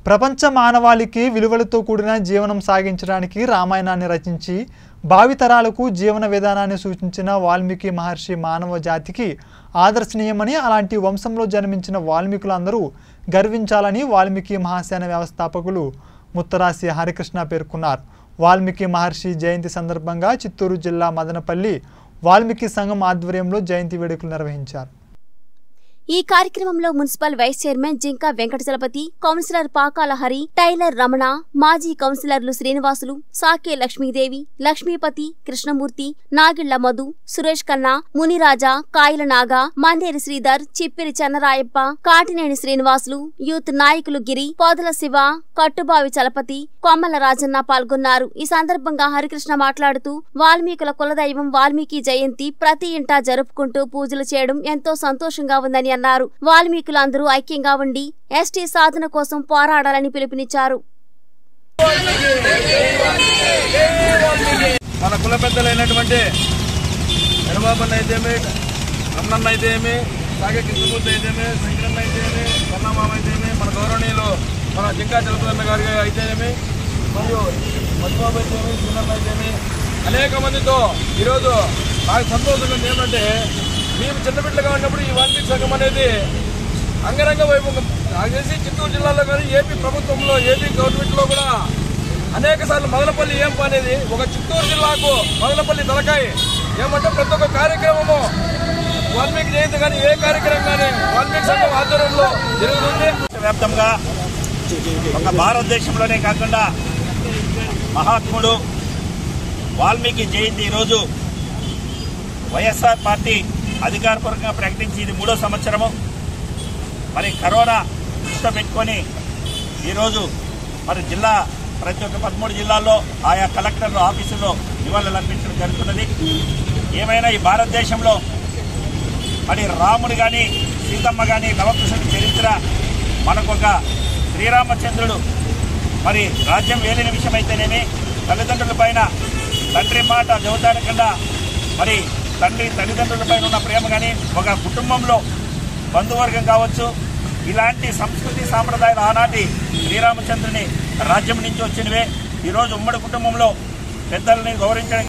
ప్రపంచ మానవాళికి విలువలతో కూడిన జీవనం సాగించడానికి రామాయణాన్ని రచించి భావితరాలకు జీవన విధానాన్ని సూచించిన వాల్మీకి మహర్షి మానవ జాతికి ఆదర్శనీయమని అలాంటి వంశంలో జన్మించిన వాల్మీకులందరూ గర్వించాలని వాల్మీకి మహాసేన వ్యవస్థాపకులు ముత్తరాసి హరికృష్ణ పేర్కొన్నారు వాల్మీకి మహర్షి జయంతి సందర్భంగా చిత్తూరు జిల్లా మదనపల్లి వాల్మీకి సంఘం ఆధ్వర్యంలో జయంతి వేడుకలు నిర్వహించారు ఈ కార్యక్రమంలో municipal vice chairman Jinka Venkatachalapathi councillor Pakala Hari tailor Ramana మాజీ కౌన్సిలర్లు శ్రీనివాసులు సాకే లక్ష్మీదేవి లక్ష్మీపతి కృష్ణమూర్తి నాగిళ్ల మధు సురేష్ కన్నా మునిరాజా కాయల నాగా మందేరి శ్రీధర్ చిప్పిరి చెన్నరాయప్ప కాటినేని శ్రీనివాసులు యూత్ నాయకులు గిరి పోదల శివ కట్టుబావి చలపతి కొమ్మల రాజన్న పాల్గొన్నారు ఈ సందర్భంగా హరికృష్ణ మాట్లాడుతూ వాల్మీకుల కులదైవం వాల్మీకి జయంతి ప్రతి ఇంటా జరుపుకుంటూ పూజలు చేయడం ఎంతో సంతోషంగా ఉందని అన్నారు వాల్మీకులందరూ ఐక్యంగా ఉండి ఎస్టీ సాధన కోసం పోరాడాలని పిలుపునిచ్చారు మన కుల పెద్దలైనటువంటి ఎడబాబన్న అయితేమి రమణన్న అయితేమి సాగే కృష్ణమూర్తి అయితేమి శంకరన్న అయితేమి కన్నమామ అయితేమి మన గౌరవనీయులు మన జింకా చలపదన్న గారి అయితేనేమి మరియు మధుబాబు అయితేమి సీనన్న అయితేమి అనేక మందితో ఈరోజు నాకు సంతోషంగా ఉంది ఏమంటే మేము చిన్నపిల్లగా ఉన్నప్పుడు ఈ వాల్మీకి సంఘం అనేది అంగరంగ వైభవం నాకు తెలిసి చిత్తూరు జిల్లాలో కానీ ఏపీ ప్రభుత్వంలో ఏపీ గవర్నమెంట్లో కూడా అనేక సార్లు మదనపల్లి ఏం అనేది ఒక చిత్తూరు జిల్లాకు మదనపల్లి తలకాయ ఏమంటే ప్రతి ఒక్క కార్యక్రమము వాల్మీకి జయంతి కానీ ఏ కార్యక్రమం కానీ వాల్మీకి సంఘం ఆధ్వర్యంలో జరుగుతుంది వ్యాప్తంగా ఒక భారతదేశంలోనే కాకుండా మహాత్ముడు వాల్మీకి జయంతి ఈరోజు వైఎస్ఆర్ పార్టీ అధికారపూర్వకంగా ప్రకటించి ఇది మూడో సంవత్సరము మరి కరోనా దృష్టిలో పెట్టుకొని ఈరోజు మరి జిల్లా ప్రతి ఒక్క పదమూడు జిల్లాల్లో ఆయా కలెక్టర్లు ఆఫీసుల్లో నివాళులు అర్పించడం జరుగుతున్నది ఏమైనా ఈ భారతదేశంలో మరి రాముడు కానీ సీతమ్మ కానీ లవకుశుని చరిత్ర మనకొక శ్రీరామచంద్రుడు మరి రాజ్యం వేలిన విషయం అయితేనేమి తల్లిదండ్రుల పైన తండ్రి మాట చెబుతానకుండా మరి తండ్రి తల్లిదండ్రుల పైన ఉన్న ప్రేమ కానీ ఒక కుటుంబంలో బంధువర్గం కావచ్చు ఇలాంటి సంస్కృతి సాంప్రదాయాలు ఆనాటి శ్రీరామచంద్రుని రాజ్యం నుంచి వచ్చినవే ఈరోజు ఉమ్మడి కుటుంబంలో పెద్దల్ని గౌరవించడం